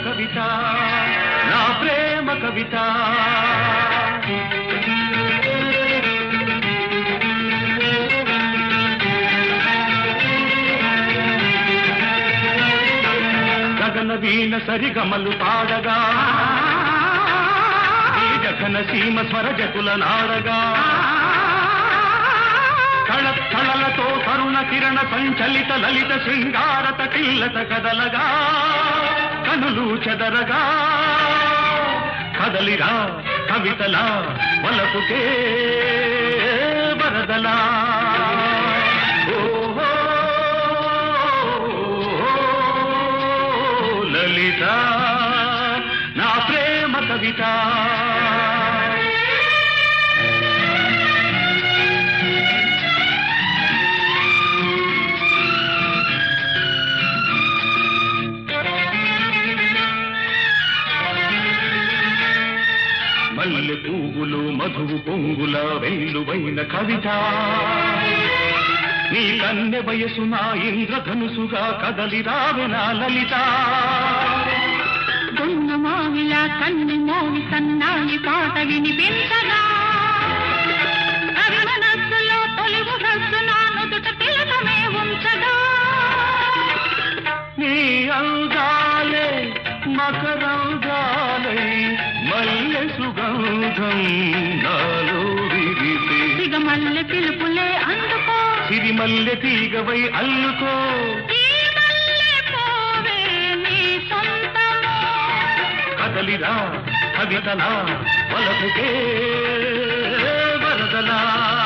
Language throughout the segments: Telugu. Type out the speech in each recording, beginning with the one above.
కవిత నా ప్రేమ కవిత గగన వీణ సరిగమలు పాడగా ఈ జఘన సీమ స్వరజకుల నాడగా కళ కళలతో తరుణ కిరణ సంచలిత లలిత శృంగారత కిల్లత కదలగా కనులు చెదరగా కదలిరా కవితలా వలపుకే వరదలా ఓహో లలిత నా ప్రేమ కవిత మల్లె పువ్వులు మధువు పొంగుల వెల్లువైన కవిత నీ కన్నె వయసు నా ఇంద్రధనుసుగా కదలి రావెనా లలిత దొన్న మావిలా కన్ను మోవి సన్నాయి పాట వినిపించగా కవి మనస్సులో తొలి ముఖస్సు నా నుదుట తిలకమే ఉంచగా నీ అందాలే మకరంగాలై మల్లె సుగంధం నాలో విరితే సిగమల్లె పిలుపులే అందుకో సిరిమల్లె తీగవై అల్లుకో ఈ మల్లె పోవే నీ సొంతము కదలిరా కవితలా వలపుకే వరదలా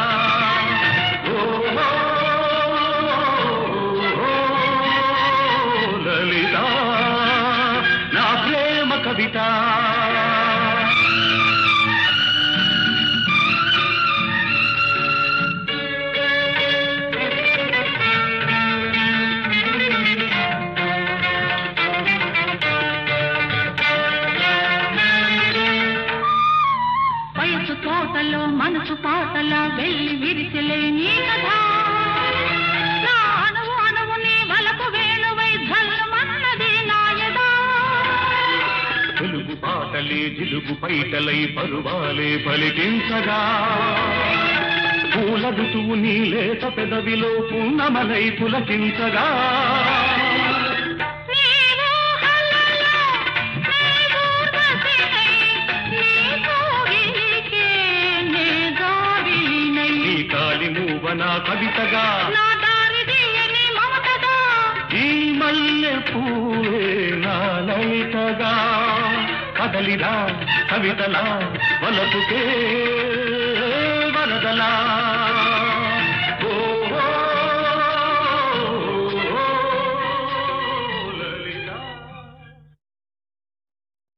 ఓహో, లలిత నా ప్రేమ కవిత వయసు తోటలో మనసు పాటల వెళ్ళి విరిసిలే నీ కథ నా అణువు అణువు నీ వలపు వేణువై ధల్లమన్నది నాయదా తెలుగు పాటలే జిలుగు పైటలై పరువాలే పలికించగా పూల ఋతువు నీ లేత పెదవిలో పున్నమలై పులకించగా నీ ఊహలలో నీ ఊర్వశినై, నీ కోగిలికే నే గావినై. నీ కాలి మూవన కవితగా నా దారి తీయని మమతగా ఈ మల్లె పూవే నా లలితగా కదలిరా కవితలా వలపుకే వరదలా